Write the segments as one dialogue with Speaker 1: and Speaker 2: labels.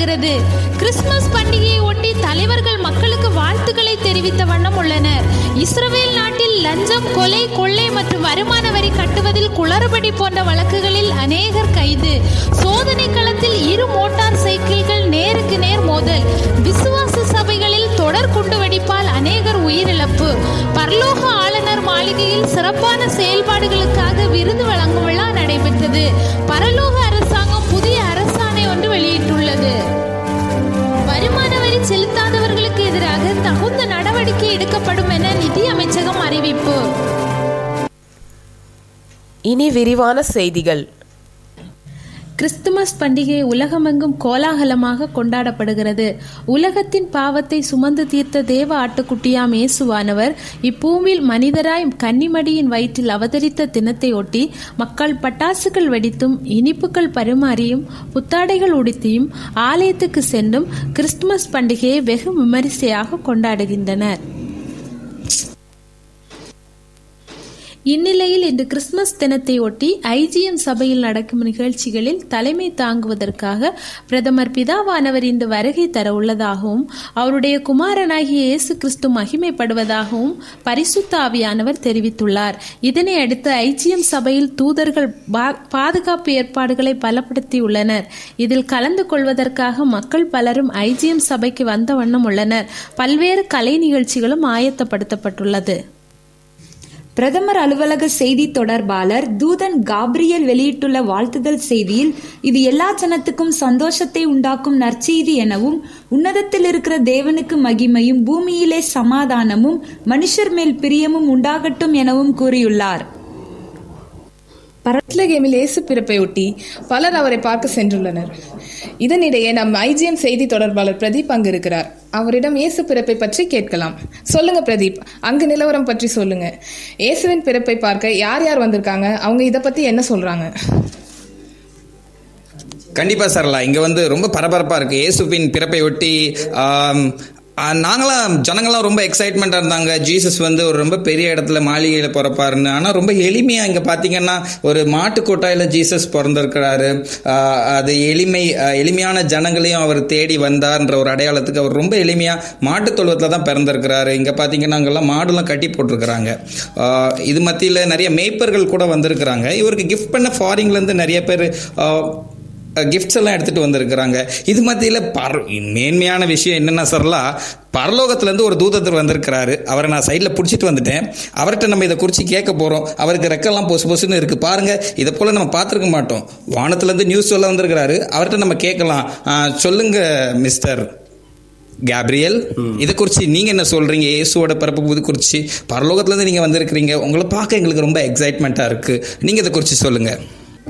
Speaker 1: கொண்டாடப்படுகிறது கிறிஸ்துமஸ் பண்டிகையை ஒட்டி தலைவர்கள் மக்களுக்கு வாழ்த்துக்களை தெரிவித்த வண்ணம் உள்ளனர் இஸ்ரவேல் நாட்டில் லஞ்சம் கொலை கொள்ளை மற்றும் வருமான வரி கட்டுவதில் குளறுபடி போன்ற வழக்குகளில் அநேகர் கைது சோதனை களத்தில் இரு மோட்டார் சைக்கிள்கள் நேருக்கு நேர் மோதல் விசுவாச சபைகளில் தொடர் குண்டுவெடிப்பால் அநேகர் உயிரிழப்பு பரலோக ஆளுநர் மாளிகையில் சிறப்பான செயல்பாடுகளுக்காக விருது வழங்கும் விழா நடைபெற்றது பரலோக அரசாங்கம் புதிய அரசாணை ஒன்று வெளியிட்டுள்ளது வருமான வரி செலுத்தாதவர்களுக்கு எதிராக தகுந்த நடவடிக்கை எடுக்கப்படும் என நிதி அமைச்சகம் அறிவிப்பு
Speaker 2: இனி விரிவான செய்திகள்
Speaker 1: கிறிஸ்துமஸ் பண்டிகை உலகமெங்கும் கோலாகலமாக கொண்டாடப்படுகிறது உலகத்தின் பாவத்தை சுமந்து தீர்த்த தேவ ஆட்டுக்குட்டியாம் இயேசுவானவர் இப்பூமியில் மனிதராய் கன்னிமடியின் வயிற்றில் அவதரித்த தினத்தை ஒட்டி மக்கள் பட்டாசுகள் வெடித்தும் இனிப்புகள் பரிமாறியும் புத்தாடைகள் உடுத்தியும் ஆலயத்துக்கு சென்றும் கிறிஸ்துமஸ் பண்டிகையை வெகு விமரிசையாக கொண்டாடுகின்றனர் இந்நிலையில் இன்று கிறிஸ்துமஸ் தினத்தை ஒட்டி ஐஜிஎம் சபையில் நடக்கும் நிகழ்ச்சிகளில் தலைமை தாங்குவதற்காக பிரதமர் பிதாவானவர் இன்று வருகை தர உள்ளதாகவும் அவருடைய குமாரனாகிய இயேசு கிறிஸ்து மகிமைப்படுவதாகவும் பரிசுத்த ஆவியானவர் தெரிவித்துள்ளார் இதனை அடுத்து ஐஜிஎம் சபையில் தூதர்கள் பா- பாதுகாப்பு ஏற்பாடுகளை பலப்படுத்தியுள்ளனர் இதில் கலந்து கொள்வதற்காக மக்கள் பலரும் ஐஜிஎம் சபைக்கு வந்த வண்ணம் உள்ளனர் பல்வேறு கலை நிகழ்ச்சிகளும் ஆயத்தப்படுத்தப்பட்டுள்ளது
Speaker 3: பிரதமர் அலுவலக செய்தி தொடர்பாளர் தூதன் காப்ரியல் வெளியிட்டுள்ள வாழ்த்துதல் செய்தியில் இது எல்லா ஜனத்துக்கும் சந்தோஷத்தை உண்டாக்கும் நற்செய்தி எனவும் உன்னதத்தில் இருக்கிற தேவனுக்கு மகிமையும் பூமியிலே சமாதானமும் மனுஷர் மேல் பிரியமும் உண்டாகட்டும் எனவும் கூறியுள்ளார்
Speaker 4: பரத்லகேமில் இயேசு பிறப்பை ஒட்டி பலர் அவரை பார்க்க சென்றுள்ளனர் இதனிடையே நம் ஐஜிஎம் செய்தி தொடர்பாளர் பிரதீப் அங்கு இருக்கிறார் அவரிடம் இயேசு பிறப்பை பற்றி கேட்கலாம் சொல்லுங்க பிரதீப் அங்கு நிலவரம் பற்றி சொல்லுங்க இயேசுவின் பிறப்பை பார்க்க யார் யார் வந்திருக்காங்க அவங்க இதை பத்தி என்ன சொல்றாங்க
Speaker 5: கண்டிப்பா சரலா இங்க வந்து ரொம்ப பரபரப்பா இருக்கு இயேசுவின் பிறப்பை ஒட்டி ஆம், ஆ, நாங்களாம் ஜனங்களாம் ரொம்ப எக்ஸைட்மெண்ட்டாக இருந்தாங்க ஜீசஸ் வந்து ஒரு ரொம்ப பெரிய இடத்துல மாளிகையில் பிறப்பாருன்னு ஆனால் ரொம்ப எளிமையாக இங்கே பார்த்தீங்கன்னா ஒரு மாட்டு கொட்டாயில் ஜீசஸ் பிறந்திருக்கிறாரு ஆ, அது எளிமை ஆ, எளிமையான ஜனங்களையும் அவர் தேடி வந்தார்ன்ற ஒரு அடையாளத்துக்கு அவர் ரொம்ப எளிமையாக மாட்டுத் தொழுவத்தில் தான் பிறந்திருக்கிறாரு இங்கே பார்த்தீங்கன்னா அங்கெல்லாம் மாடுலாம் கட்டி போட்டிருக்கிறாங்க ஆ, இது மத்தியில் நிறைய மேய்ப்பர்கள் கூட வந்திருக்கிறாங்க இவருக்கு கிஃப்ட் பண்ண ஃபாரின்லேருந்து நிறைய பேர் கிஃப்ட்ஸ் எல்லாம் எடுத்துட்டு வந்திருக்கிறாங்க இது மத்தியில் பர மேன்மையான விஷயம் என்னென்ன சொல்லலாம் பரலோகத்துலேருந்து ஒரு தூதத்தர் வந்திருக்கிறாரு அவரை நான் சைடில் பிடிச்சிட்டு வந்துட்டேன் அவர்கிட்ட நம்ம இதை குறித்து கேட்க போகிறோம் அவருக்கு ரெக்கெல்லாம் பொசு பொசுன்னு இருக்குது பாருங்க இதை போல் நம்ம பார்த்துருக்க மாட்டோம் வானத்துலேருந்து நியூஸ் சொல்ல வந்திருக்கிறாரு அவர்கிட்ட நம்ம கேட்கலாம் ஆ, சொல்லுங்க மிஸ்டர் கேப்ரியல் இதை குறித்து நீங்கள் என்ன சொல்கிறீங்க இயேசுவோட பிறப்பு இது குறித்து பரலோகத்துலேருந்து நீங்கள் வந்திருக்கிறீங்க உங்களை பார்க்க எங்களுக்கு ரொம்ப எக்ஸைட்மெண்ட்டாக இருக்குது நீங்கள் இதை குறித்து சொல்லுங்கள்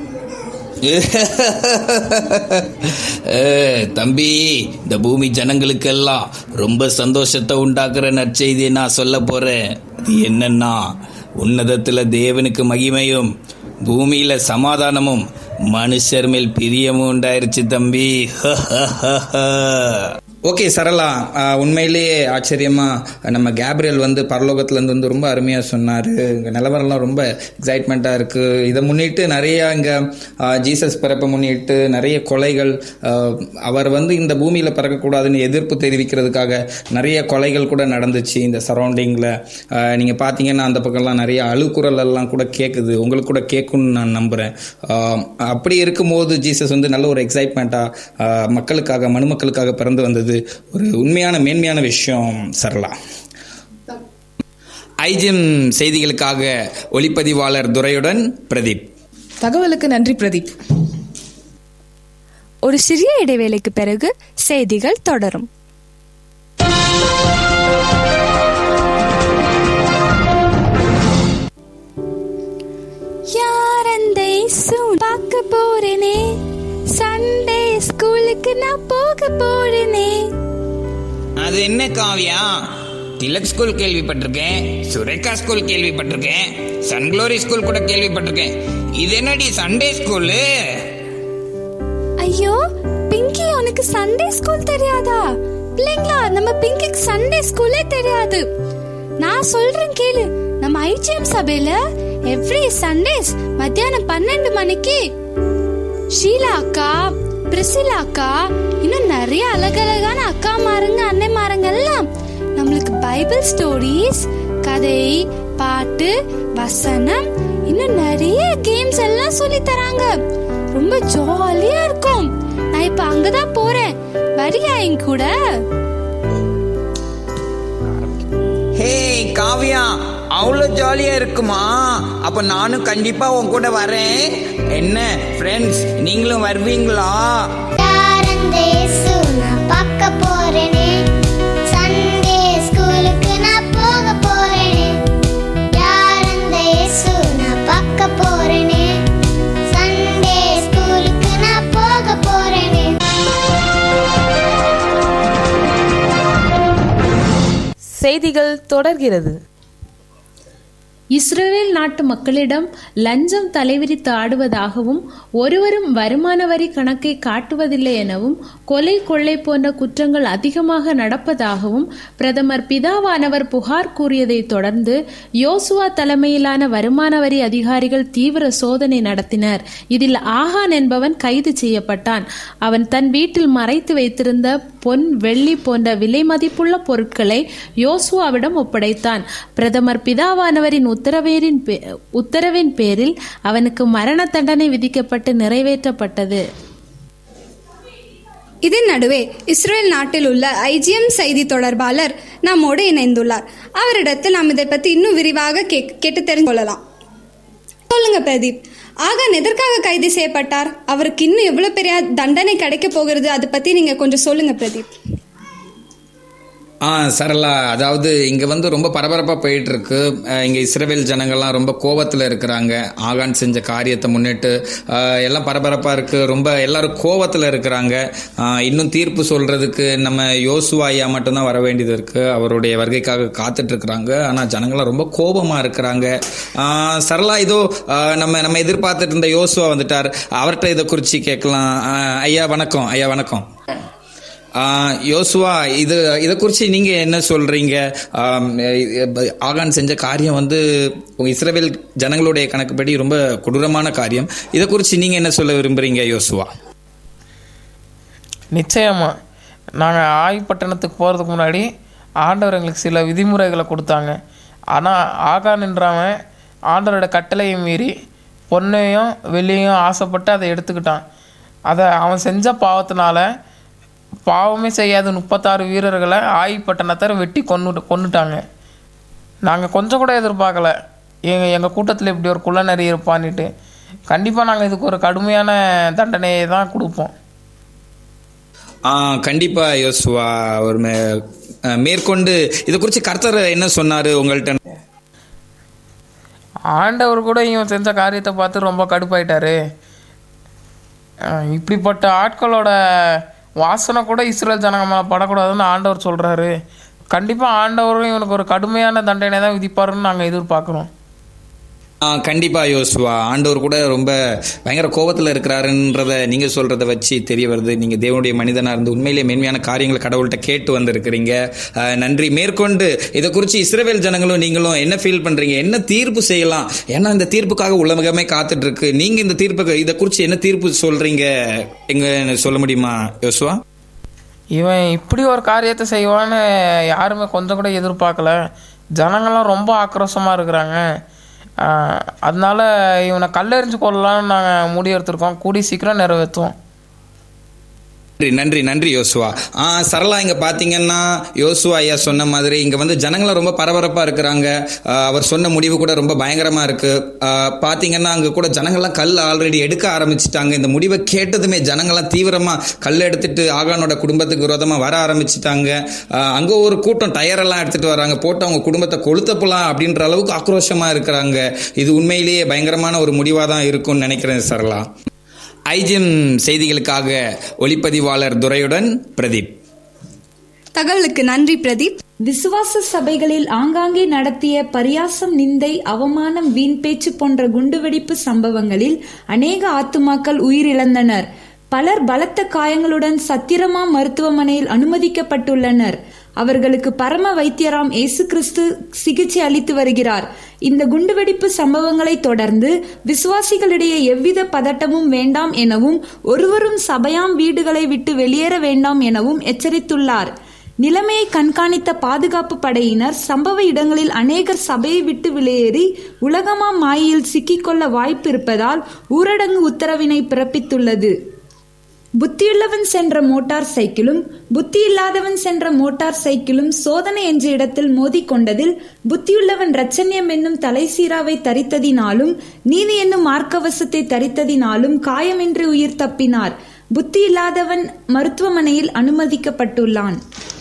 Speaker 6: ஏய், தம்பி இந்த பூமி ஜனங்களுக்கெல்லாம் ரொம்ப சந்தோஷத்தை உண்டாக்குற நற்செய்தியை நான் சொல்ல போறேன் அது என்னன்னா உன்னதத்துல தேவனுக்கு மகிமையும் பூமியில சமாதானமும் மனுஷர் மேல் பிரியமும் உண்டாயிருச்சு தம்பி
Speaker 5: ஓகே சரளா ஆஹ், உண்மையிலேயே ஆச்சரியமா நம்ம கேப்ரியல் வந்து பரலோகத்துலேருந்து வந்து ரொம்ப அருமையாக சொன்னார் இங்கே நிலவரம்லாம் ரொம்ப எக்ஸைட்மெண்ட்டாக இருக்குது இதை முன்னிட்டு நிறைய இங்கே ஜீசஸ் பிறப்பை முன்னிட்டு நிறைய கொலைகள் ஆஹ், அவர் வந்து இந்த பூமியில் பிறக்கக்கூடாதுன்னு எதிர்ப்பு தெரிவிக்கிறதுக்காக நிறைய கொலைகள் கூட நடந்துச்சு இந்த சரௌண்டிங்கில் நீங்கள் பார்த்தீங்கன்னா அந்த பக்கம்லாம் நிறைய அழுக்குறல் எல்லாம் கூட கேட்குது உங்களுக்கு கூட கேட்கும்னு நான் நம்புகிறேன் அப்படி இருக்கும்போது ஜீசஸ் வந்து நல்ல ஒரு எக்ஸைட்மெண்ட்டாக மக்களுக்காக மனுமக்களுக்காக பிறந்து வந்தது ஒரு உண்மையான மேன்மையான விஷயம் சரளா
Speaker 6: ஐஜிஎம் செய்திகளுக்காக ஒளிப்பதிவாளர் துரையுடன் பிரதீப்
Speaker 4: தகவலுக்கு நன்றி பிரதீப்
Speaker 7: ஒரு சிறிய இடைவேளைக்கு பிறகு செய்திகள் தொடரும் யார் அந்த இயேசு பார்க்க போறேனே சண்டே ஸ்கூலுக்கு நான் போக போறேனே
Speaker 6: அது என்ன காவியா திலக் ஸ்கூல் கேள்விப்பட்டிருக்கேன் சுரேகா ஸ்கூல் கேள்விப்பட்டிருக்கேன் சன்க்ளோரி ஸ்கூல் கூட கேள்விப்பட்டிருக்கேன் இது என்னடி சண்டே ஸ்கூலு
Speaker 7: ஐயோ பிங்கி உனக்கு சண்டே ஸ்கூல் தெரியாதா பிள்ளைங்களா நம்ம பிங்கிக்கு சண்டே ஸ்கூலே தெரியாது நான் சொல்றேன் கேளு நம்ம ஐஜிஎம் சபையில எவ்ரி சண்டேஸ் மத்தியானம் பன்னெண்டு மணிக்கு ஷீலா அக்கா பிரிசிலா அக்கா இன்னும் நிறைய அழகழகான அக்கா மாருங்க அன்னை மாருங்க எல்லாம் நம்மளுக்கு பைபிள் ஸ்டோரிஸ் கதை பாட்டு வசனம் இன்னும் நிறைய கேம்ஸ் எல்லாம் சொல்லி தராங்க ரொம்ப ஜாலியா இருக்கும் நான் இப்ப அங்கதான் போறேன் வரியா என் கூட
Speaker 5: ஹே காவியா அவ்வளோ ஜாலியா இருக்குமா அப்ப நானும் கண்டிப்பா உன் கூட வரேன் என்ன ஃப்ரெண்ட்ஸ் நீங்களும் வருவீங்களா
Speaker 8: யாரந்த இயேசு நான் பார்க்க போறேனே சண்டே ஸ்கூலுக்கு நான் போக போறேனே யாரந்த இயேசு நான் பார்க்க போறேனே சண்டே ஸ்கூலுக்கு நான் போக போறேனே
Speaker 2: செய்திகள் தொடர்கிறது
Speaker 1: இஸ்ரவேல் நாட்டு மக்களிடம் லஞ்சம் தலைவிரித்து ஆடுவதாகவும் ஒருவரும் வருமான வரி கணக்கை காட்டுவதில்லை எனவும் கொலை கொள்ளை போன்ற குற்றங்கள் அதிகமாக நடப்பதாகவும் பிரதமர் பிதாவானவர் புகார் கூறியதைத் தொடர்ந்து யோசுவா தலைமையிலான வருமான வரி அதிகாரிகள் தீவிர சோதனை நடத்தினர் இதில் ஆகான் என்பவன் கைது செய்யப்பட்டான் அவன் தன் வீட்டில் மறைத்து வைத்திருந்த பொன் வெள்ளி போன்ற விலை மதிப்புள்ள பொருட்களை யோசுவாவிடம் ஒப்படைத்தான் பிரதமர் பிதாவானவரின் உத்தரவேரின் பே- உத்தரவின் பேரில் அவனுக்கு மரண தண்டனை விதிக்கப்பட்டு நிறைவேற்றப்பட்டது
Speaker 9: இதன் நடுவே இஸ்ரேல் நாட்டில் உள்ள ஐஜிஎம் செய்தி தொடர்பாளர் நம்மோடு இணைந்துள்ளார் அவரிடத்தில் நாம் இதை பற்றி இன்னும் விரிவாக கே கேட்டு தெரிந்து கொள்ளலாம் சொல்லுங்க பிரதீப் ஆகான் எதற்காக கைது செய்யப்பட்டார் அவருக்கு இன்னும் எவ்வளவு பெரிய தண்டனை கிடைக்க போகிறது அதை பத்தி நீங்க கொஞ்சம் சொல்லுங்க பிரதீப்
Speaker 5: ஆ சரளா அதாவது இங்கே வந்து ரொம்ப பரபரப்பாக போயிட்டு இருக்கு அஹ் இங்க இஸ்ரேல் ஜனங்கள்லாம் ரொம்ப கோவத்தில் இருக்கிறாங்க ஆகான் செஞ்ச காரியத்தை முன்னிட்டு அஹ் எல்லாம் பரபரப்பாக இருக்கு ரொம்ப எல்லாரும் கோவத்தில் இருக்கிறாங்க அஹ் இன்னும் தீர்ப்பு சொல்றதுக்கு நம்ம யோசுவா ஐயா மட்டும்தான் வர வேண்டியது இருக்கு அவருடைய வருகைக்காக காத்துட்டு இருக்கிறாங்க ஆனால் ஜனங்கள்லாம் ரொம்ப கோபமாக இருக்கிறாங்க அஹ் சரளா இதோ அஹ் நம்ம நம்ம எதிர்பார்த்துட்டு இருந்த யோசுவா வந்துட்டார் அவர்கிட்ட இதை குறித்து கேட்கலாம் அஹ் ஐயா வணக்கம் ஐயா வணக்கம் ஆஹ் யோசுவா இது இதை குறித்து நீங்கள் என்ன சொல்கிறீங்க ஆகான் செஞ்ச காரியம் வந்து உங்க இஸ்ரேல் ஜனங்களுடைய கணக்குப்படி ரொம்ப கொடூரமான காரியம் இதை குறித்து நீங்கள் என்ன சொல்ல விரும்புகிறீங்க யோசுவா
Speaker 10: நிச்சயமா நாங்கள் ஆய்ப்பட்டணத்துக்கு போகிறதுக்கு முன்னாடி ஆண்டவர் எங்களுக்கு சில விதிமுறைகளை கொடுத்தாங்க ஆனால் ஆகான்ன்றவன் ஆண்டவரோட கட்டளையை மீறி பொண்ணையும் வெள்ளியும் ஆசைப்பட்டு அதை எடுத்துக்கிட்டான் அதை அவன் செஞ்ச பாவத்தினால பாவமே செய்யாத முப்பத்தாறு வீரர்களை ஆய்ப்பட்டணத்தை வெட்டி கொன்னு கொன்னுட்டாங்க நாங்கள் கொஞ்சம் கூட எதிர்பார்க்கல எங்கள் எங்கள் கூட்டத்தில் இப்படி ஒரு குள்ளநரி இருப்பான்னுட்டு கண்டிப்பாக நாங்கள் இதுக்கு ஒரு கடுமையான தண்டனையை தான் கொடுப்போம்
Speaker 5: ஆ கண்டிப்பாக யோசுவா ஒரு மே அஹ் மேற்கொண்டு இதை குறித்து கர்த்தர் என்ன சொன்னார் உங்கள்கிட்ட
Speaker 10: ஆண்டவர் கூட இவன் செஞ்ச காரியத்தை பார்த்து ரொம்ப கடுப்பாயிட்டாரு அஹ் இப்படிப்பட்ட ஆட்களோட வாசனை கூட இஸ்ரேல் ஜனங்க மேலே படக்கூடாதுன்னு ஆண்டவர் சொல்கிறாரு கண்டிப்பாக ஆண்டவரும் இவனுக்கு ஒரு கடுமையான தண்டனை தான் விதிப்பாருன்னு நாங்கள் எதிர்பார்க்குறோம்
Speaker 5: ஆ கண்டிப்பாக யோசுவா ஆண்டவர் கூட ரொம்ப பயங்கர கோபத்தில் இருக்கிறாருன்றத நீங்கள் சொல்கிறத வச்சு தெரிய வருது நீங்கள் தேவனுடைய மனிதனாக இருந்து உண்மையிலேயே மேன்மையான காரியங்களை கடவுள்கிட்ட கேட்டு வந்திருக்கிறீங்க ஆ, நன்றி மேற்கொண்டு இதை குறித்து இஸ்ரவேல் ஜனங்களும் நீங்களும் என்ன ஃபீல் பண்ணுறீங்க என்ன தீர்ப்பு செய்யலாம் ஏன்னா இந்த தீர்ப்புக்காக உலகமே காத்துட்டு இருக்கு நீங்கள் இந்த தீர்ப்புக்கு இதை குறித்து என்ன தீர்ப்பு சொல்கிறீங்க எங்க சொல்ல முடியுமா யோசுவா
Speaker 10: இவன் இப்படி ஒரு காரியத்தை செய்வான்னு யாருமே கொஞ்சம் கூட எதிர்பார்க்கல ஜனங்கள்லாம் ரொம்ப ஆக்ரோஷமாக இருக்கிறாங்க அஹ் அதனால இவனை கல்லெறிஞ்சு கொள்ளலாம்னு நாங்கள் முடிவெடுத்திருக்கோம் கூடி சீக்கிரம் நிறைவேற்றுவோம்
Speaker 5: நன்றி நன்றி நன்றி யோசுவா ஆ சரளா இங்க பாத்தீங்கன்னா யோசுவா ஐயா சொன்ன மாதிரி இங்க வந்து ஜனங்களாம் ரொம்ப பரபரப்பா இருக்கிறாங்க ஆ, அவர் சொன்ன முடிவு கூட ரொம்ப பயங்கரமா இருக்கு ஆ, பாத்தீங்கன்னா அங்க கூட ஜனங்கள்லாம் கல் ஆல்ரெடி எடுக்க ஆரம்பிச்சிட்டாங்க இந்த முடிவை கேட்டதுமே ஜனங்கள்லாம் தீவிரமா கல் எடுத்துட்டு ஆகானோட குடும்பத்துக்கு விரோதமா வர ஆரம்பிச்சிட்டாங்க ஆ, அங்க ஒரு கூட்டம் டயரெல்லாம் எடுத்துட்டு வராங்க போட்டு அவங்க குடும்பத்தை கொளுத்தப்பலாம் அப்படின்ற அளவுக்கு ஆக்ரோஷமா இருக்கிறாங்க இது உண்மையிலேயே பயங்கரமான ஒரு முடிவா தான் இருக்கும்னு நினைக்கிறேன் சரளா ஐஜிஎம் செய்திகளுக்காக ஒளிப்பதிவாளர் துரையுடன் பிரதீப்
Speaker 9: தகவலுக்கு நன்றி பிரதீப்
Speaker 3: விசுவாச சபைகளில் ஆங்காங்கே நடத்திய பரியாசம் நிந்தை அவமானம் வீண் பேச்சு போன்ற குண்டுவெடிப்பு சம்பவங்களில் அநேக ஆத்துமாக்கள் உயிரிழந்தனர் பலர் பலத்த காயங்களுடன் சத்திரமா மருத்துவமனையில் அனுமதிக்கப்பட்டுள்ளனர் அவர்களுக்கு பரம வைத்தியராம் இயேசு கிறிஸ்து சிகிச்சை அளித்து வருகிறார் இந்த குண்டுவெடிப்பு சம்பவங்களை தொடர்ந்து விசுவாசிகளிடையே எவ்வித பதட்டமும் வேண்டாம் எனவும் ஒருவரும் சபையாம் வீடுகளை விட்டு வெளியேற வேண்டாம் எனவும் எச்சரித்துள்ளார் நிலைமையை கண்காணித்த பாதுகாப்பு படையினர் சம்பவ இடங்களில் அநேகர் சபையை விட்டு வெளியேறி உலகமாம் மாயையில் சிக்கிக்கொள்ள வாய்ப்பு இருப்பதால் ஊரடங்கு உத்தரவினை பிறப்பித்துள்ளது புத்தியுள்ளவன் சென்ற மோட்டார் சைக்கிளும் புத்தி இல்லாதவன் சென்ற மோட்டார் சைக்கிளும் சோதனை என்ற இடத்தில் மோதிக்கொண்டதில் புத்தியுள்ளவன் இரட்சண்யம் என்னும் தலைசீராவை தரித்ததினாலும் நீதி என்னும் மார்க்கவசத்தை தரித்ததினாலும் காயமின்றி உயிர் தப்பினார் புத்தி இல்லாதவன் மருத்துவமனையில் அனுமதிக்கப்பட்டுள்ளான்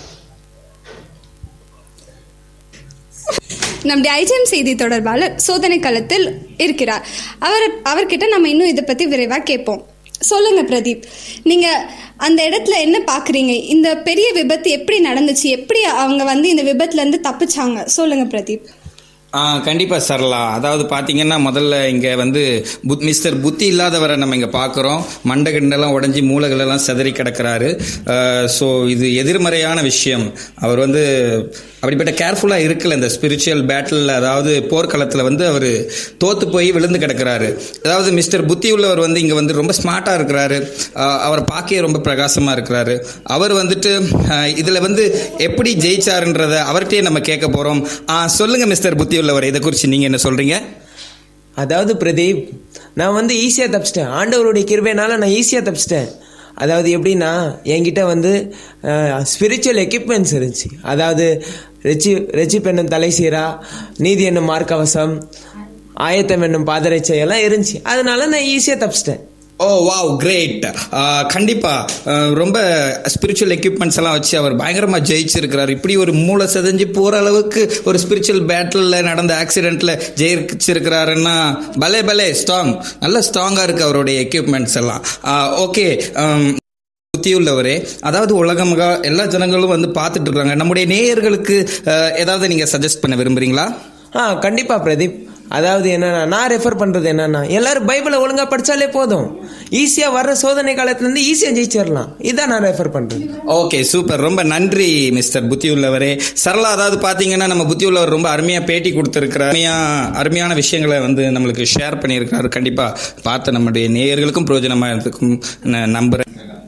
Speaker 9: நம்முடைய ஐஜிஎம் செய்தி தொடர்பாளர் சோதனை களத்தில் இருக்கிறார் அவர் அவர்கிட்ட நம்ம இன்னும் இதை பற்றி விரைவாக கேட்போம் சொல்லுங்க பிரதீப் நீங்க அந்த இடத்துல என்ன பாக்குறீங்க இந்த பெரிய விபத்து எப்படி நடந்துச்சு எப்படி அவங்க வந்து இந்த விபத்துல இருந்து தப்பிச்சாங்க சொல்லுங்க பிரதீப்
Speaker 5: ஆ கண்டிப்பாக சரலா அதாவது பார்த்தீங்கன்னா முதல்ல இங்கே வந்து புத் மிஸ்டர் புத்தி இல்லாதவரை நம்ம இங்கே பார்க்குறோம் மண்டை கிண்டெல்லாம் உடஞ்சி மூளைகளெல்லாம் சிதறி கிடக்கிறாரு ஸோ இது எதிர்மறையான விஷயம் அவர் வந்து அப்படிப்பட்ட கேர்ஃபுல்லாக இருக்கல இந்த ஸ்பிரிச்சுவல் பேட்டில் அதாவது போர்க்களத்தில் வந்து அவர் தோத்து போய் விழுந்து கிடக்கிறாரு அதாவது மிஸ்டர் புத்தி உள்ளவர் வந்து இங்கே வந்து ரொம்ப ஸ்மார்ட்டாக இருக்கிறாரு அவர் பார்க்கவே ரொம்ப பிரகாசமாக இருக்கிறாரு அவர் வந்துட்டு இதில் வந்து எப்படி ஜெயிச்சாருன்றத அவர்கிட்டயே நம்ம கேட்க போகிறோம் சொல்லுங்கள் மிஸ்டர் புத்தி உள்ளவர் இதை குறித்து நீங்கள் என்ன சொல்கிறீங்க
Speaker 11: அதாவது பிரதீப் நான் வந்து ஈஸியாக தப்பிச்சிட்டேன் ஆண்டவருடைய கிருபைனால நான் ஈஸியாக தப்பிச்சிட்டேன் அதாவது எப்படின்னா என்கிட்ட வந்து ஸ்பிரிச்சுவல் எக்யூப்மெண்ட்ஸ் இருந்துச்சு அதாவது ரெச்சி ரெச்சி பெண்ணும் தலை சீரா நீதி என்னும் மார்க்கவசம் ஆயத்தம் என்னும் பாதரட்சை எல்லாம் இருந்துச்சு அதனால நான் ஈஸியாக தப்பிச்சிட்டேன்
Speaker 5: ஓ வாவ் கிரேட் கண்டிப்பா அஹ், ரொம்ப ஸ்பிரிச்சுவல் எக்யூப்மெண்ட்ஸ் எல்லாம் வச்சு அவர் பயங்கரமா ஜெயிச்சிருக்கிறார் இப்படி ஒரு மூளை செதஞ்சு போற அளவுக்கு ஒரு ஸ்பிரிச்சுவல் பேட்டில் நடந்த ஆக்சிடென்ட்ல ஜெயிச்சிருக்கிறாருன்னா பலே பலே ஸ்ட்ராங் நல்ல ஸ்ட்ராங்கா இருக்கு அவருடைய எக்யூப்மெண்ட்ஸ் எல்லாம் ஓகே புத்தியுள்ளவரே அதாவது உலகமாக எல்லா ஜனங்களும் வந்து பார்த்துட்டு இருக்காங்க நம்முடைய நேயர்களுக்கு அஹ், ஏதாவது நீங்க சஜஸ்ட் பண்ண விரும்புறீங்களா
Speaker 11: ஆ கண்டிப்பா பிரதீப் அதாவது என்னன்னா நான் ரெஃபர் பண்றது என்னன்னா எல்லாரும் பைபிளை ஒழுங்கா படிச்சாலே போதும் ஈஸியா வர்ற சோதனை காலத்துல இருந்து ஈஸியா ஜெயிச்சிடலாம் இதான் நான் ரெஃபர் பண்றது
Speaker 5: ஓகே சூப்பர் ரொம்ப நன்றி மிஸ்டர் புத்தி உள்ளவரே சரளா அதாவது பாத்தீங்கன்னா நம்ம புத்தி உள்ளவர் ரொம்ப அருமையா பேட்டி கொடுத்துருக்கிறார் அருமையா அருமையான விஷயங்களை வந்து நம்மளுக்கு ஷேர் பண்ணியிருக்காரு கண்டிப்பா பார்த்த நம்முடைய நேயர்களுக்கும் பிரயோஜனமா இருக்கும் நான் நம்புறேன்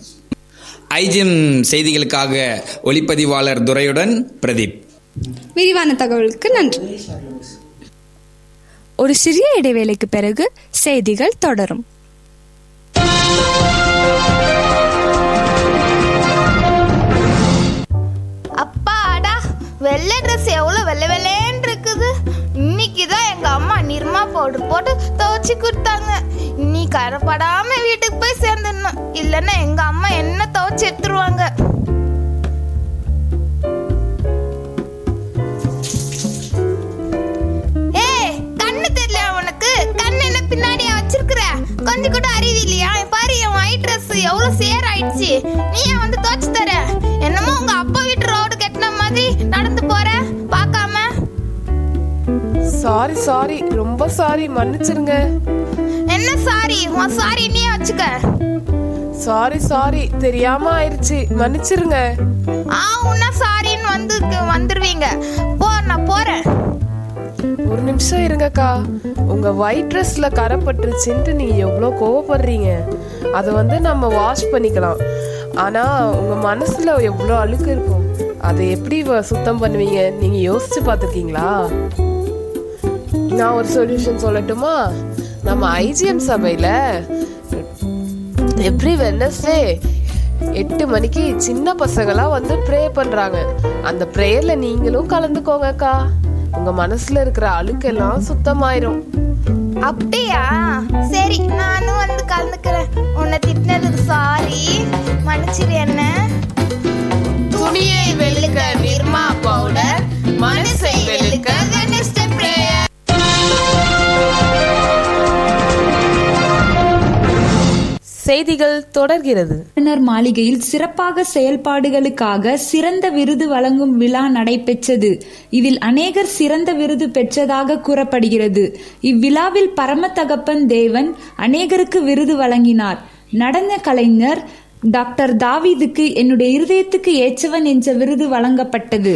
Speaker 5: ஐஜிஎம் செய்திகளுக்காக ஒளிப்பதிவாளர் துரையுடன் பிரதீப்
Speaker 9: விரிவான தகவலுக்கு நன்றி
Speaker 12: ஒரு சிறிய இடைவேளைக்கு பிறகு செய்திகள் தொடரும்
Speaker 13: அப்பாடா வெள்ளை ட்ரெஸ் எவ்வளோ வெள்ளை வெள்ளேன்னு இருக்குது இன்னைக்கு தான் எங்கள் அம்மா நிர்மா பவுடர் போட்டு துவைச்சி கொடுத்தாங்க இன்னி கரைப்படாம வீட்டுக்கு போய் சேர்ந்துடணும் இல்லைன்னா எங்கள் அம்மா என்ன துவைச்சி எடுத்துருவாங்க ஏய் கண்ணு தெரியல உனக்கு கண்ணு என்ன பின்னாடியா வச்சிருக்கிற கொஞ்சம் கூட அறிவு இல்லையா பாரு என் ஒயிட் ட்ரெஸ் எவ்வளவு சேர் ஆயிடுச்சு நீ ஏன் வந்து துவைச்சு தர என்னமோ உங்க அப்பா வீட்டு ரோடு கட்டின மாதிரி நடந்து போற பார்க்காம
Speaker 2: சாரி சாரி ரொம்ப சாரி மன்னிச்சிருங்க
Speaker 13: என்ன சாரி உன் சாரி நீயே வச்சுக்க
Speaker 2: சாரி சாரி தெரியாம ஆயிருச்சு மன்னிச்சிருங்க
Speaker 13: ஆ உன்ன சாரின்னு வந்து வந்துருவீங்க போ நான் போறேன்
Speaker 2: ஒரு நிமிஷம் இருங்கக்கா உங்க ஒயிட் ட்ரெஸ்ல கரை பட்டுருச்சுன்ட்டு நீங்க எவ்வளோ கோவப்படுறீங்க அதை வந்து நம்ம வாஷ் பண்ணிக்கலாம் ஆனா உங்க மனசுல எவ்வளோ அழுக்கு இருக்கும் அதை எப்படி வ- சுத்தம் பண்ணுவீங்க நீங்க யோசிச்சு பார்த்துருக்கீங்களா நான் ஒரு சொல்யூஷன் சொல்லட்டுமா நம்ம ஐஜிஎம் சபையில எவ்ரி வெனஸ்டே எட்டு மணிக்கு சின்ன பசங்களாம் வந்து ப்ரே பண்றாங்க அந்த ப்ரேயர்ல நீங்களும் கலந்துக்கோங்கக்கா உங்க மனசுல இருக்கிற அழுக்கெல்லாம் சுத்தமாயிரும்
Speaker 13: அப்படியா சரி நானும் வந்து கலந்துக்கிறேன் உன்னை திட்டினதுக்கு சாரி மன்னிச்சிரு என்ன துணியை வெளுக்க நிர்மா பவுடர் மனசை வெளுக்க வெனஸ்டே பிரேயர்
Speaker 2: செய்திகள் தொடர்கிறது
Speaker 3: ஆளுநர் மாளிகையில் சிறப்பாக செயல்பாடுகளுக்காக சிறந்த விருது வழங்கும் விழா நடைபெற்றது இதில் அநேகர் சிறந்த விருது பெற்றதாக கூறப்படுகிறது இவ்விழாவில் பரம தகப்பன் தேவன் அநேகருக்கு விருது வழங்கினார் நடன கலைஞர் டாக்டர் தாவீதுக்கு என்னுடைய இருதயத்துக்கு ஏற்றவன் என்ற விருது வழங்கப்பட்டது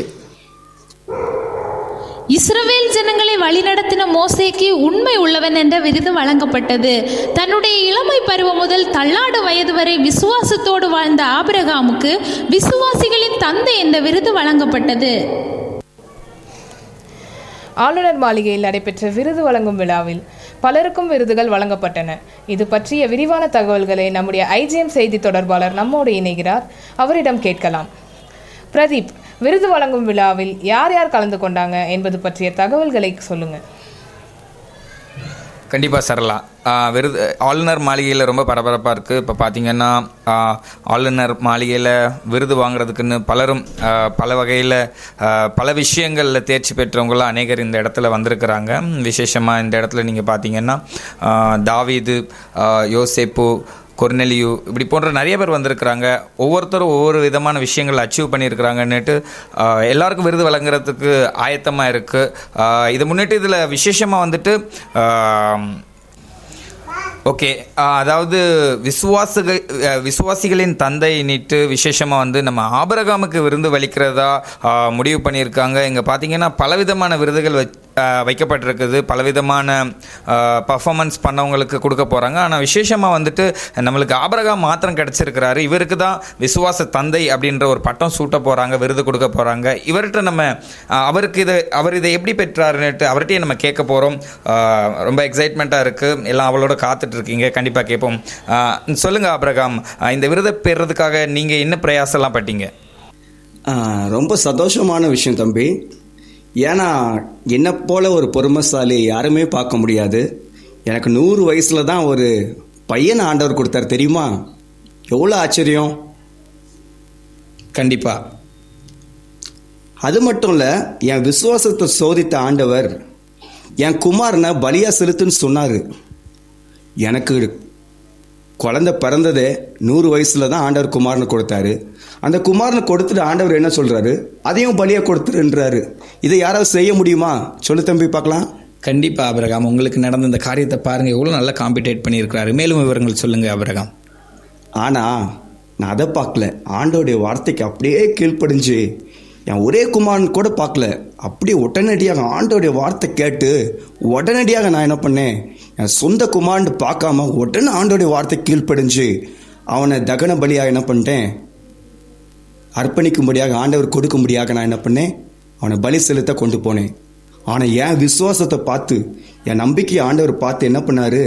Speaker 1: இஸ்ரவேல் ஜனங்களை வழிநடத்தின மோசேக்கு உண்மை உள்ளவன் என்ற விருது வழங்கப்பட்டது தன்னுடைய இளமை பருவம் முதல் தள்ளாடு வயது வரை விசுவாசத்தோடு வாழ்ந்த ஆபிரகாமுக்கு விசுவாசிகளின் தந்தை என்ற விருது வழங்கப்பட்டது
Speaker 4: ஆளுநர் மாளிகையில் நடைபெற்ற விருது வழங்கும் விழாவில் பலருக்கும் விருதுகள் வழங்கப்பட்டன இது பற்றிய விரிவான தகவல்களை நம்முடைய ஐஜிஎம் செய்தி தொடர்பாளர் நம்மோடு இணைகிறார் அவரிடம் கேட்கலாம் பிரதீப் விருது வழங்கும் விழாவில் யார் யார் கலந்து கொண்டாங்க என்பது பற்றிய தகவல்களை சொல்லுங்க
Speaker 5: கண்டிப்பாக சரளா ஆ, விருது ஆளுநர் மாளிகையில் ரொம்ப பரபரப்பாக இருக்குது இப்போ பார்த்தீங்கன்னா ஆ, ஆளுநர் மாளிகையில் விருது வாங்குறதுக்குன்னு பலரும் ஆ, பல வகையில் பல விஷயங்களில் தேர்ச்சி பெற்றவங்களாம் அநேகர் இந்த இடத்துல வந்திருக்கிறாங்க விசேஷமாக இந்த இடத்துல நீங்கள் பார்த்தீங்கன்னா ஆ, தாவீது ஆ, யோசேப்பு கொர்னெலியு இப்படி போன்ற நிறைய பேர் வந்திருக்கிறாங்க ஒவ்வொருத்தரும் ஒவ்வொரு விதமான விஷயங்கள் அச்சீவ் பண்ணியிருக்கிறாங்கன்னுட்டு ஆஹ், எல்லாருக்கும் விருது வழங்குறதுக்கு ஆயத்தமாக இருக்குது இதை முன்னிட்டு இதில் விசேஷமாக வந்துட்டு ஆஹ், ஓகே அதாவது விசுவாசிகள் அஹ், விசுவாசிகளின் தந்தைன்னிட்டு விசேஷமாக வந்து நம்ம ஆபரகாமுக்கு விருந்து வலிக்கிறதா ஆஹ், முடிவு பண்ணியிருக்காங்க இங்கே பார்த்தீங்கன்னா பலவிதமான விருதுகள் வச் ஆஹ், வைக்கப்பட்டிருக்குது பலவிதமான பர்ஃபார்மன்ஸ் பண்ணவங்களுக்கு கொடுக்க போகிறாங்க ஆனால் விசேஷமாக வந்துட்டு நம்மளுக்கு ஆபரகாம் மாத்திரம் கிடச்சிருக்கிறாரு இவருக்கு தான் விசுவாச தந்தை அப்படின்ற ஒரு பட்டம் சூட்ட போகிறாங்க விருது கொடுக்க போகிறாங்க இவர்கிட்ட நம்ம ஆஹ், அவருக்கு இதை அவர் இதை எப்படி பெற்றாருன்னுட்டு அவர்கிட்டயே நம்ம கேட்க போகிறோம் ரொம்ப எக்ஸைட்மெண்ட்டாக இருக்குது எல்லாம் அவளோட காத்துட்டு இருக்கீங்க கண்டிப்பாக கேட்போம் ஆஹ், சொல்லுங்க ஆபிரகாம் ஆஹ், இந்த விருதை பெறதுக்காக நீங்கள் என்ன பிரயாசம்லாம் பட்டீங்க
Speaker 14: ஆ, ரொம்ப சந்தோஷமான விஷயம் தம்பி ஏன்னா என்னை போல ஒரு பொறுமைசாலி யாருமே பார்க்க முடியாது எனக்கு நூறு வயசில் தான் ஒரு பையனை ஆண்டவர் கொடுத்தாரு தெரியுமா எவ்வளோ ஆச்சரியம்
Speaker 5: கண்டிப்பாக
Speaker 14: அது மட்டும் இல்லை என் விசுவாசத்தை சோதித்த ஆண்டவர் என் குமாரனை பலியா செலுத்துன்னு சொன்னார் எனக்கு குழந்தை பிறந்ததே நூறு வயசுல தான் ஆண்டவர் குமாரனை கொடுத்தாரு அந்த குமாரனை கொடுத்துட்டு ஆண்டவர் என்ன சொல்றாரு அதையும் பலியா கொடுத்துருன்றாரு இதை யாராவது செய்ய முடியுமா சொல்லு தம்பி பார்க்கலாம்
Speaker 5: கண்டிப்பாக ஆபிரகாம் உங்களுக்கு நடந்த இந்த காரியத்தை பாருங்கள் எவ்வளோ நல்லா காம்படிட் பண்ணியிருக்கிறாரு மேலும் விவரங்கள் சொல்லுங்கள் ஆபிரகாம்
Speaker 14: ஆனா நான் அதை பார்க்கல ஆண்டோடைய வார்த்தைக்கு அப்படியே கீழ்ப்படிஞ்சு என் ஒரே குமாரன் கூட பார்க்கல அப்படியே உடனடியாக ஆண்டோடைய வார்த்தை கேட்டு உடனடியாக நான் என்ன பண்ணேன் என் சொந்த குமாரன் பார்க்காம உடனே ஆண்டோடைய வார்த்தை கீழ்ப்படிஞ்சு அவனை தகன பலியாக என்ன பண்ணிட்டேன் அர்ப்பணிக்கும்படியாக ஆண்டவர் கொடுக்கும்படியாக நான் என்ன பண்ணேன் அவனை பலி செலுத்த கொண்டு போனேன் ஆனால் என் விசுவாசத்தை பார்த்து என் நம்பிக்கையை ஆண்டவர் பார்த்து என்ன பண்ணாரு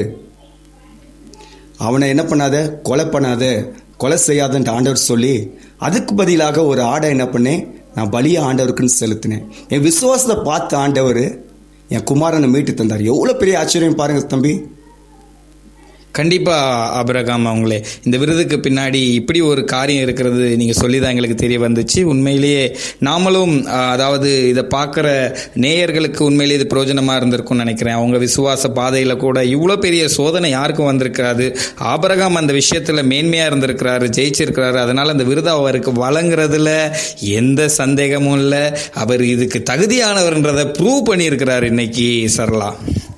Speaker 14: அவனை என்ன பண்ணாத கொலை பண்ணாத கொலை செய்யாதன்ட்டு ஆண்டவர் சொல்லி அதுக்கு பதிலாக ஒரு ஆடை என்ன பண்ணேன் நான் பலியை ஆண்டவருக்குன்னு செலுத்தினேன் என் விசுவாசத்தை பார்த்த ஆண்டவர் என் குமாரனை மீட்டு தந்தார் எவ்வளோ பெரிய ஆச்சரியம் பாருங்க தம்பி
Speaker 5: கண்டிப்பாக ஆபிரகாம் அவங்களே இந்த விருதுக்கு பின்னாடி இப்படி ஒரு காரியம் இருக்கிறது நீங்கள் சொல்லி தான் எங்களுக்கு தெரிய வந்துச்சு உண்மையிலேயே நாமளும் ஆஹ், அதாவது இதை பார்க்குற நேயர்களுக்கு உண்மையிலேயே இது பிரயோஜனமாக இருந்திருக்கும்னு நினைக்கிறேன் அவங்க விசுவாச பாதையில் கூட இவ்வளோ பெரிய சோதனை யாருக்கும் வந்திருக்காது ஆபரகாம் அந்த விஷயத்தில் மேன்மையாக இருந்திருக்கிறாரு ஜெயிச்சிருக்கிறாரு அதனால் அந்த விருது அவருக்கு வழங்குறதுல எந்த சந்தேகமும் இல்லை அவர் இதுக்கு தகுதியானவர்ன்றதை ப்ரூவ் பண்ணியிருக்கிறார் இன்னைக்கு சரளா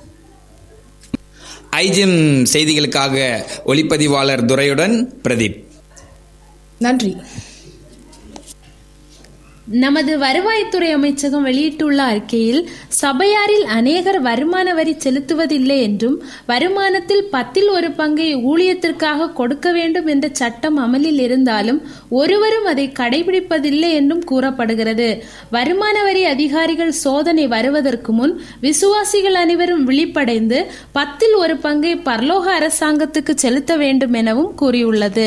Speaker 5: ஐஜிம் செய்திகளுக்காக ஒளிப்பதிவாளர் துரையுடன் பிரதீப்
Speaker 4: நன்றி
Speaker 1: நமது வருவாய்த்துறை அமைச்சகம் வெளியிட்டுள்ள அறிக்கையில் சபையாரில் அநேகர் வருமான வரி செலுத்துவதில்லை என்றும் வருமானத்தில் பத்தில் ஒரு பங்கை ஊழியத்திற்காக கொடுக்க வேண்டும் என்ற சட்டம் அமலில் இருந்தாலும் ஒருவரும் அதை கடைபிடிப்பதில்லை என்றும் கூறப்படுகிறது வருமான வரி அதிகாரிகள் சோதனை வருவதற்கு முன் விசுவாசிகள் அனைவரும் விழிப்படைந்து பத்தில் ஒரு பங்கை பரலோக அரசாங்கத்துக்கு செலுத்த வேண்டும் எனவும் கூறியுள்ளது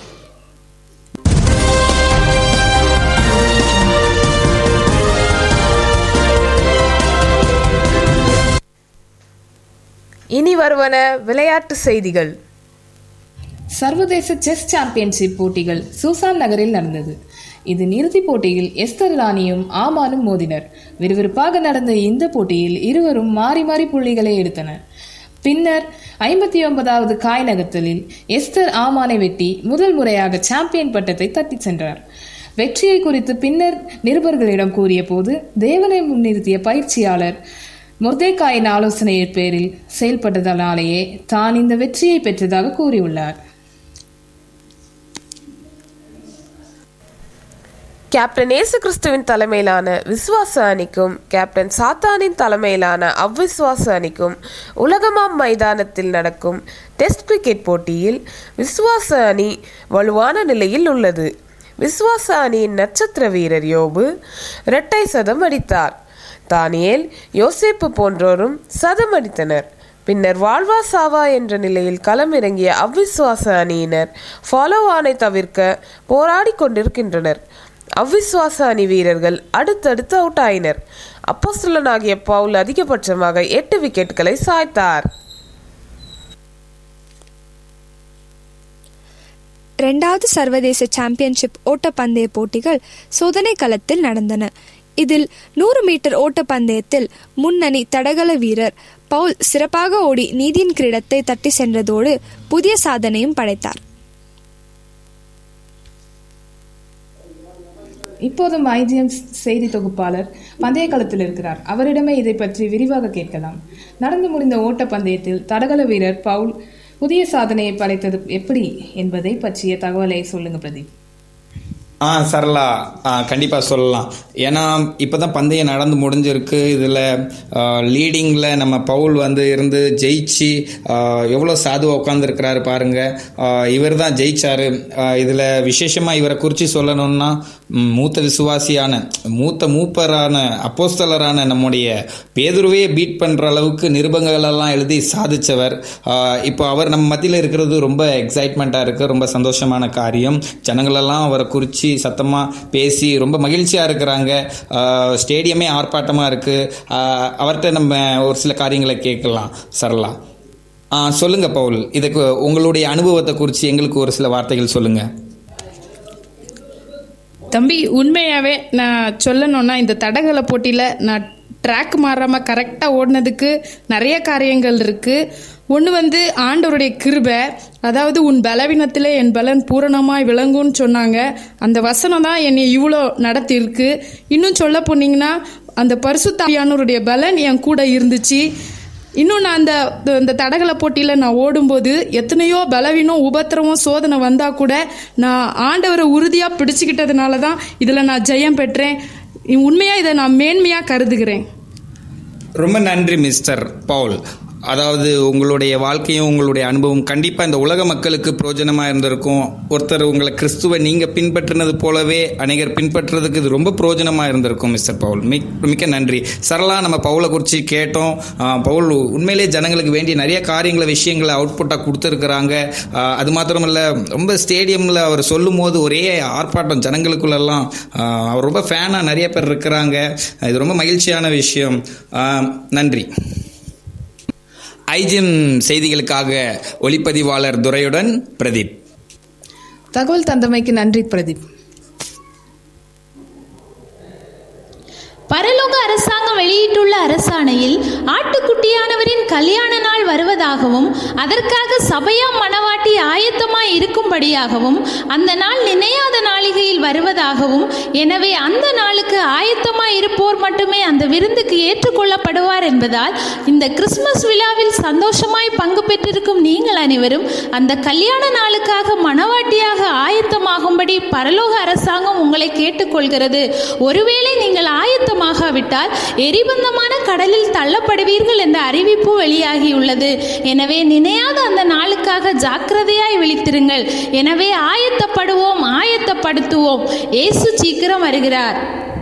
Speaker 2: இனி வருவன விளையாட்டு செய்திகள்
Speaker 4: சர்வதேச செஸ் சாம்பியன்ஷிப் போட்டிகள் சூசான் நகரில் நடந்தது இதன் இறுதிப் போட்டியில் எஸ்தர் ராணியும் ஆமானும் மோதினர் விறுவிறுப்பாக நடந்த இந்த போட்டியில் இருவரும் மாறி மாறி புள்ளிகளை எடுத்தனர் பின்னர் ஐம்பத்தி ஒன்பதாவது காய் நகர்த்தலில் எஸ்தர் ஆமானை வெட்டி முதல் முறையாக சாம்பியன் பட்டத்தை தட்டிச் சென்றார் வெற்றியை குறித்து பின்னர் நிருபர்களிடம் கூறிய போது தேவனை முன்னிறுத்திய பயிற்சியாளர் முர்தேக்காயின் ஆலோசனையின் பேரில் செயல்பட்டதனாலேயே தான் இந்த வெற்றியை பெற்றதாக கூறியுள்ளார்
Speaker 2: கேப்டன் இயேசு கிறிஸ்துவின் தலைமையிலான விசுவாச அணிக்கும் கேப்டன் சாத்தானின் தலைமையிலான அவ்விசுவாச அணிக்கும் உலகமாம் மைதானத்தில் நடக்கும் டெஸ்ட் கிரிக்கெட் போட்டியில் விசுவாச அணி வலுவான நிலையில் உள்ளது விசுவாச அணியின் நட்சத்திர வீரர் யோபு இரட்டை சதம் அடித்தார் தானியேல் யோசேப்பு போன்றோரும் சதம் அடித்தனர் பின்னர் வாழ்வா சாவா என்ற நிலையில் களமிறங்கிய அவ்விசுவாச அணியினர் ஃபாலோ ஆனை தவிர்க்க போராடி கொண்டிருக்கின்றனர் அவ்விசுவாச அணி வீரர்கள் அடுத்தடுத்து அவுட் ஆயினர் அப்போஸ்தலனாகிய பவுல் அதிகபட்சமாக எட்டு விக்கெட்டுகளை சாய்த்தார்
Speaker 12: இரண்டாவது சர்வதேச சாம்பியன்ஷிப் ஓட்டப்பந்தய போட்டிகள் சோதனை களத்தில் நடந்தன இதில் நூறு மீட்டர் ஓட்டப்பந்தயத்தில் முன்னணி தடகள வீரர் பவுல் சிறப்பாக ஓடி நீதியின் கிரீடத்தை தட்டி சென்றதோடு புதிய சாதனையும் படைத்தார்
Speaker 4: இப்போதும் ஐஜிஎம் செய்தி தொகுப்பாளர் பந்தய களத்தில் இருக்கிறார் அவரிடமே இதை பற்றி விரிவாக கேட்கலாம் நடந்து முடிந்த ஓட்ட பந்தயத்தில் தடகள வீரர் பவுல் புதிய சாதனையை படைத்தது எப்படி என்பதை பற்றிய தகவலை சொல்லுங்க பிரதீப்
Speaker 5: ஆ சரளா ஆ கண்டிப்பாக சொல்லலாம் ஏன்னா இப்போ தான் பந்தயம் நடந்து முடிஞ்சிருக்கு இதில் லீடிங்கில் நம்ம பவுல் வந்து இருந்து ஜெயிச்சு எவ்வளோ சாதுவாக உட்காந்துருக்கிறாரு பாருங்கள் இவர் தான் ஜெயிச்சார் இதில் விசேஷமாக இவரை குறித்து சொல்லணும்னா ம், மூத்த விசுவாசியான மூத்த மூப்பரான அப்போஸ்தலரான நம்முடைய பேதுருவே பீட் பண்ணுற அளவுக்கு நிருபங்களெல்லாம் எழுதி சாதிச்சவர் ஆ, இப்போ அவர் நம்ம மத்தியில் இருக்கிறது ரொம்ப எக்ஸைட்மெண்ட்டாக இருக்குது ரொம்ப சந்தோஷமான காரியம் ஜனங்களெல்லாம் அவரை குறித்து சத்தமாக பேசி ரொம்ப மகிழ்ச்சியாக இருக்கிறாங்க ஆ, ஸ்டேடியமே ஆர்ப்பாட்டமாக இருக்குது அவர்கிட்ட நம்ம ஒரு சில காரியங்களை கேட்கலாம் சரளா ஆ, சொல்லுங்க பவுல் இதுக்கு உங்களுடைய அனுபவத்தை குறித்து எங்களுக்கு ஒரு சில வார்த்தைகள் சொல்லுங்கள்
Speaker 15: தம்பி உண்மையாகவே நான் சொல்லணும்னா இந்த தடகள போட்டியில் நான் ட்ராக் மாறாமல் கரெக்டாக ஓடினதுக்கு நிறைய காரியங்கள் இருக்குது ஒன்று வந்து ஆண்டவருடைய கிருபை அதாவது உன் பலவீனத்தில் என் பலன் பூரணமாய் விளங்கும்னு சொன்னாங்க அந்த வசனம் தான் என்னை இவ்வளோ நடத்தியிருக்கு இன்னும் சொல்ல போனீங்கன்னா அந்த பரிசுத்தாவியானவருடைய பலன் என் கூட இருந்துச்சு இன்னும் நான் அந்த இந்த தடகள போட்டியில் நான் ஓடும்போது எத்தனையோ பலவீனம் உபத்திரவம் சோதனை வந்தால் கூட நான் ஆண்டவரை உறுதியாக பிடிச்சிக்கிட்டதுனால தான் இதில் நான் ஜெயம் பெற்றேன் உண்மையாக இதை நான் மேன்மையாக கருதுகிறேன்
Speaker 5: ரொம்ப நன்றி மிஸ்டர் பவுல் அதாவது உங்களுடைய வாழ்க்கையும் உங்களுடைய அனுபவம் கண்டிப்பாக இந்த உலக மக்களுக்கு பிரயோஜனமாக இருந்திருக்கும் ஒருத்தர் உங்களை கிறிஸ்துவை நீங்கள் பின்பற்றினது போலவே அநேகர் பின்பற்றுறதுக்கு இது ரொம்ப பிரயோஜனமாக இருந்திருக்கும் மிஸ்டர் பவுல் மிக் மிக்க நன்றி சரளா நம்ம பவுலை குறித்து கேட்டோம் ஆ, பவுல் உண்மையிலே ஜனங்களுக்கு வேண்டிய நிறைய காரியங்களை விஷயங்களை அவுட்புட்டாக கொடுத்துருக்குறாங்க ஆ, அது மாத்திரமல்ல ரொம்ப ஸ்டேடியமில் அவர் சொல்லும் போது ஒரே ஆர்ப்பாட்டம் ஜனங்களுக்குள்ளெல்லாம் ஆ, அவர் ரொம்ப ஃபேனாக நிறைய பேர் இருக்கிறாங்க இது ரொம்ப மகிழ்ச்சியான விஷயம் ஆ, நன்றி ஐஜிஎம் செய்திகளுக்காக ஒளிப்பதிவாளர் துரையுடன் பிரதீப்
Speaker 4: தகவல் தந்தமைக்கு நன்றி பிரதீப்
Speaker 1: பரலோக அரசாங்கம் வெளியிட்டுள்ள அரசாணையில் ஆட்டுக்குட்டியானவரின் கல்யாண நாள் வருவதாகவும் அதற்காக சபையாம் மணவாட்டி ஆயத்தமாய் இருக்கும்படியாகவும் அந்த நாள் நினையாத நாளிகையில் வருவதாகவும் எனவே அந்த நாளுக்கு ஆயத்தமாய் இருப்போர் மட்டுமே அந்த விருந்துக்கு ஏற்றுக்கொள்ளப்படுவார் என்பதால் இந்த கிறிஸ்மஸ் விழாவில் சந்தோஷமாய் பங்கு பெற்றிருக்கும் நீங்கள் அனைவரும் அந்த கல்யாண நாளுக்காக மணவாட்டியாக ஆயத்தமாகும்படி பரலோக அரசாங்கம் உங்களை கேட்டுக்கொள்கிறது ஒருவேளை நீங்கள் ஆயத்தமாகாவிட்டால் எரிபந்தமான கடலில் தள்ளப்படுவீர்கள் என்ற அறிவிப்பு வெளியாகியுள்ளது எனவே நினையாத அந்த நாளுக்காக ஜாக்கிரதையாய் விழித்திருங்கள் எனவே ஆயத்தப்படுவோம் ஆயத்தப்படுத்துவோம் இயேசு சீக்கிரம் வருகிறார்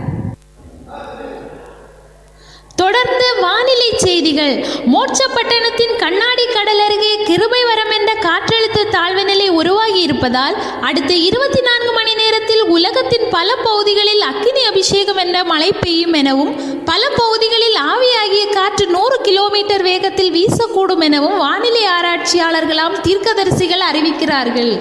Speaker 1: தொடர்ந்து வானிலை செய்திகள் மோட்சப்பட்டணத்தின் கண்ணாடி கடல் அருகே கிருபை வரம் என்ற காற்றழுத்த தாழ்வு நிலை உருவாகி இருப்பதால் அடுத்த இருபத்தி நான்கு மணி நேரத்தில் உலகத்தின் பல பகுதிகளில் அக்கினி அபிஷேகம் என்ற மழை பெய்யும் எனவும் பல பகுதிகளில் ஆவியாகிய காற்று நூறு கிலோமீட்டர் வேகத்தில் வீசக்கூடும் எனவும் வானிலை ஆராய்ச்சியாளர்களாம் தீர்க்கதரிசிகள் அறிவிக்கிறார்கள்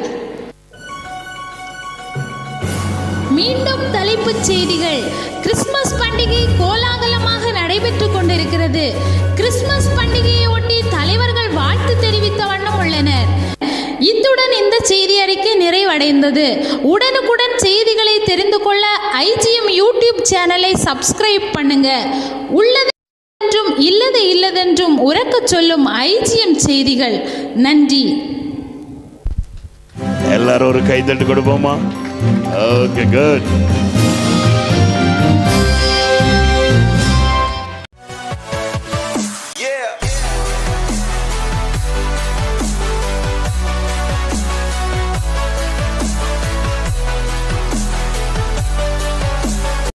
Speaker 1: மீண்டும் தலைப்புச் செய்திகள் கிறிஸ்மஸ் பண்டிகை கோலாகலமாக நடைபெற்றுக் கொண்டிருக்கிறது கிறிஸ்மஸ் பண்டிகையை ஒட்டி தலைவர்கள் வாழ்த்து தெரிவித்த வண்ணம் உள்ளனர் இத்துடன் இந்த செய்தி அறிக்கை நிறைவடைந்தது உடனுக்குடன் செய்திகளை தெரிந்து கொள்ள ஐஜிஎம் யூடியூப் சேனலை சப்ஸ்கிரைப் பண்ணுங்க உள்ளது என்றும் இல்லது இல்லதென்றும் உறக்கச் சொல்லும் ஐஜிஎம் செய்திகள் நன்றி
Speaker 16: எல்லாரும் ஒரு கைத்தட்டு கொடுப்போமா ஓகே குட்